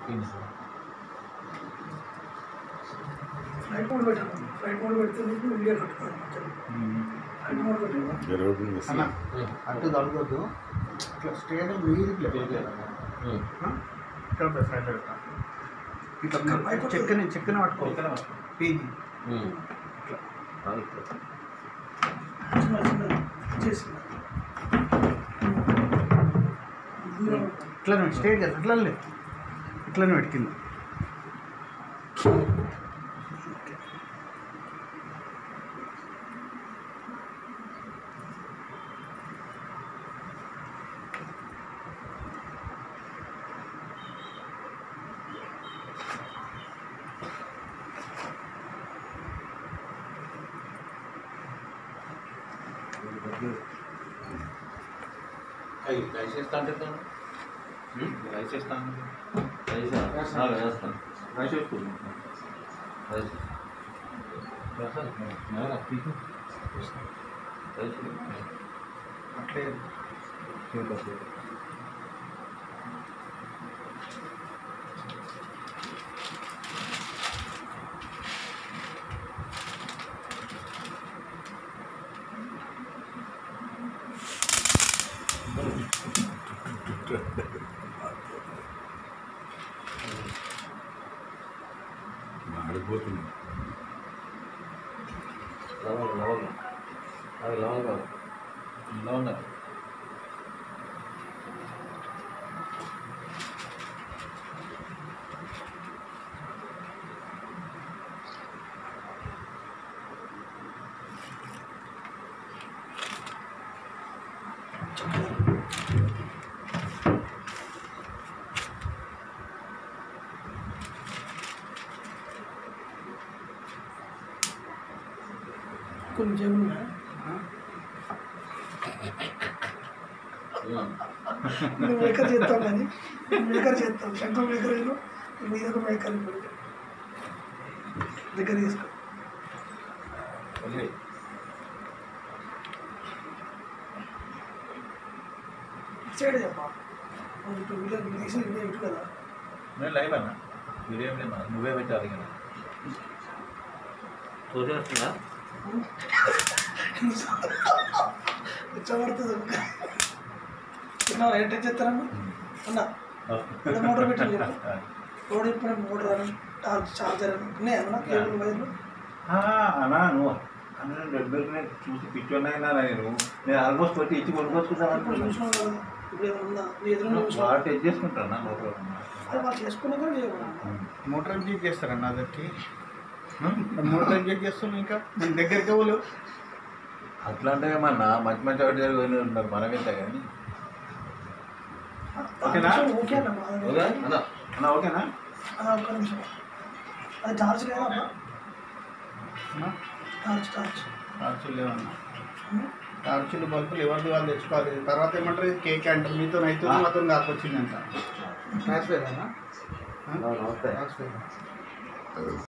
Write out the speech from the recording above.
Flight mode పెట్టాను flight mode పెడితే నీకు వీడియో కట్టుకోవాలి మధ్యలో ఫ్లైట్ మోడ్ పెట్టాను జరుగుతుంది అన్న అటు తగ్గొద్దు ఇట్లా స్ట్రేట్ మీదికి ఇక్కడ సైడ్ పెడతా ఇట్లా చెక్కని చెక్కని పట్టుకో పీజీ చిన్న చిన్న చేసి దూరం ఇట్లనే స్ట్రేట్ కదా ఇట్లా లేదు ఇట్లనే పెట్టింది రైస్ చేస్తా అంటే రైస్ చేస్తాను రైస్ వేస్తాను రైస్ వేసుకుంటున్నాను రైస్ అట్లే మాడిపోతుంది లవంగ లవంగ అవి లవంగ లవంగ కొన్ని జేబులు ఉన్నాయి నువ్వు మేకర్ చేస్తావు కానీ మేకర్ చేస్తావు శంకర్ మేకర్ అయినా మీద ఒక మేకర్ ఇప్పుడు దగ్గర తీసుకో సైడ్ చెప్పా ఇప్పుడు వీడియో నీకు తీసిన వీడియో ఇటు కదా నేను లైవ్ అన్నా వీడియో ఏం లేదు నువ్వే పెట్టాలి కదా చూసేస్తుందా ఇచ్చబడుతుంది చిన్న ఏంటో చెప్తారన్న అన్న ఇక్కడ మోటార్ పెట్టాలి చెప్పు రోడ్ ఇప్పుడు మోటార్ అని టార్చ్ చార్జర్ అని ఉన్నాయి అన్న కేబుల్ వైర్లు అన్నా నువ్వు అన్న డెబ్బై చూసి పిచ్చోన్నైనా నేను నేను ఆల్మోస్ట్ పెట్టి ఇచ్చి కొనుక్కొచ్చుకుంటాను ఇప్పుడు అనుకుంటున్నాను చూసినావు కదా ఇప్పుడు ఏమైనా ఉందా నీ ఎదురుగా చూసినావు వాటి టెస్ట్ చేసుకుంటాను లోపల అది వాళ్ళు చేసుకున్నా కూడా చేయకుండా మోటార్ ఇంజెక్ట్ చేస్తారన్న అదరికి మోటార్ ఇంజెక్ట్ చేస్తున్నాం ఇంకా మన దగ్గరికి వాళ్ళు అట్లా అంటే ఏమన్నా మంచి మంచి ఒకటి జరిగి ఉన్నారు మనం ఎంత కానీ ఓకేనా? ఓకే అన్న బాగా ఓకే అన్న అన్న ఓకేనా అన్న ఒక్క నిమిషం అది టార్చ్ లేదా అన్న టార్చ్ టార్చ్ టార్చులు లేవన్నా టార్చులు బల్బులు ఎవరిది వాళ్ళు తెచ్చుకోవాలి తర్వాత ఏమంటారు ఇది కేక్ అంటారు మీతో అయితే మాతో కాకొచ్చిందంట ట్రాన్స్ఫర్ అన్నా నమస్తే ట్రాన్స్ఫర్